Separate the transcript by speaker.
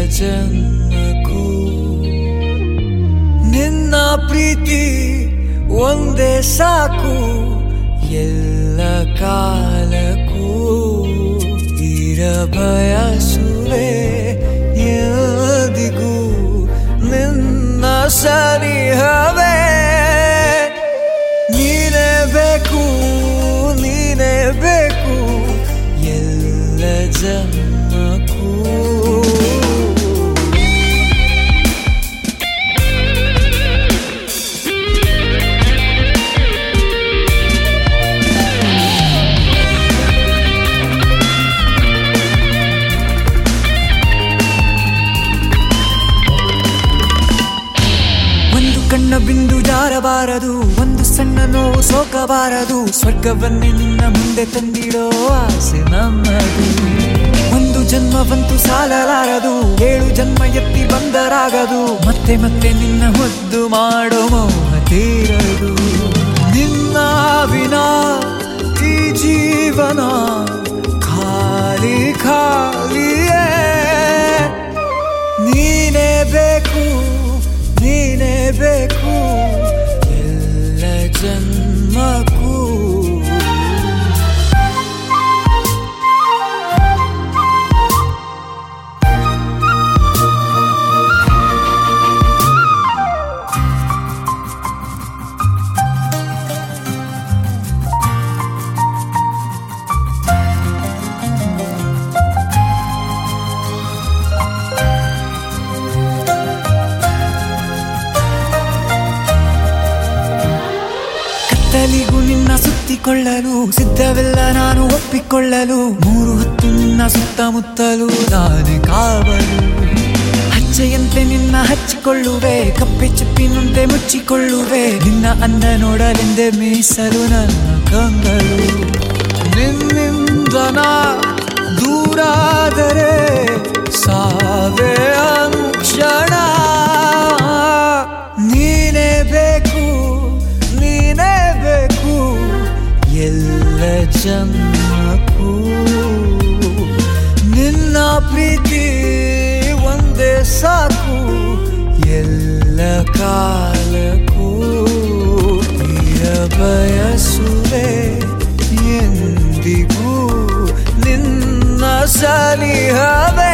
Speaker 1: ಜನ್ಮಕ್ಕೂ ನಿನ್ನ ಪ್ರೀತಿ ಒಂದೇ ಸಾಕು ಎಲ್ಲ ಕಾಲಕ್ಕೂ ಇರಬಯಸುವೆ ಎಂದಿಗೂ ನಿನ್ನ ಸನಿಹವೇ ನೀನೇ ಬೇಕು ನೀನೇ ಬೇಕು ಎಲ್ಲ ಜನ್ಮಕ್ಕೂ ಒಂದು ಕಣ್ಣ ಬಿಂದು ಜಾರಬಾರದು ಒಂದು ಸಣ್ಣ ನೋವು ಸೋಕಬಾರದು ಸ್ವರ್ಗವನ್ನೇ ನಿನ್ನ ಮುಂದೆ ತಂದಿಡೋ ಆಸೆ ನಮ್ಮದು ಒಂದು ಜನ್ಮವಂತೂ ಸಾಲಲಾರದು ಏಳು ಜನ್ಮ ಎತ್ತಿ ಬಂದರಾಗದು ಮತ್ತೆ ಮತ್ತೆ ನಿನ್ನ ಮುದ್ದು ಮಾಡೋ ಮೋಹ ತೀರದು ನಿನ್ನ ವಿನಾ ಈ ಜೀವನ ಖಾಲಿ ಖಾಲಿಯೇ ನೀನೇ ಬೇಕು ನೀನೇ ಬೇಕು ಎಲ್ಲ ಜನ್ಮಕ್ಕೂ ಕತ್ತಲಿಗೂ ನಿನ್ನ ಸುತ್ತಿಕೊಳ್ಳಲು ಸಿದ್ಧವೆಲ್ಲ ನಾನು ಒಪ್ಪಿಕೊಳ್ಳಲು ಮೂರು ಹೊತ್ತು ನಿನ್ನ ಸುತ್ತಮುತ್ತಲು ನಾನೇ ಕಾವಲು ಹಚ್ಚೆಯಂತೆ ನಿನ್ನ ಹಚ್ಚಿಕೊಳ್ಳುವೆ ಕಪ್ಪೆ ಚಿಪ್ಪಿನಂತೆ ಮುಚ್ಚಿಕೊಳ್ಳುವೆ ನಿನ್ನ ಅಂದ ನೋಡಲೆಂದೇ ಮೀಸಲು ನನ್ನ ಕಂಗಳು ನಿನ್ನಿಂದ ನಾ ದೂರಾದರೆ ಸಾವೇ ಅನುಕ್ಷಣ ನೀನೇ ಬೇಕು ನೀನೇ ಬೇಕು ಎಲ್ಲ ಜನ್ಮಕ್ಕೂ ನಿನ್ನ ಪ್ರೀತಿ ಒಂದೇ ಸಾಕು ಎಲ್ಲ ಕಾಲಕ್ಕೂ ಬಯಸುವೆ ಎಂದಿಗೂ ನಿನ್ನ ಸನಿಹವೇ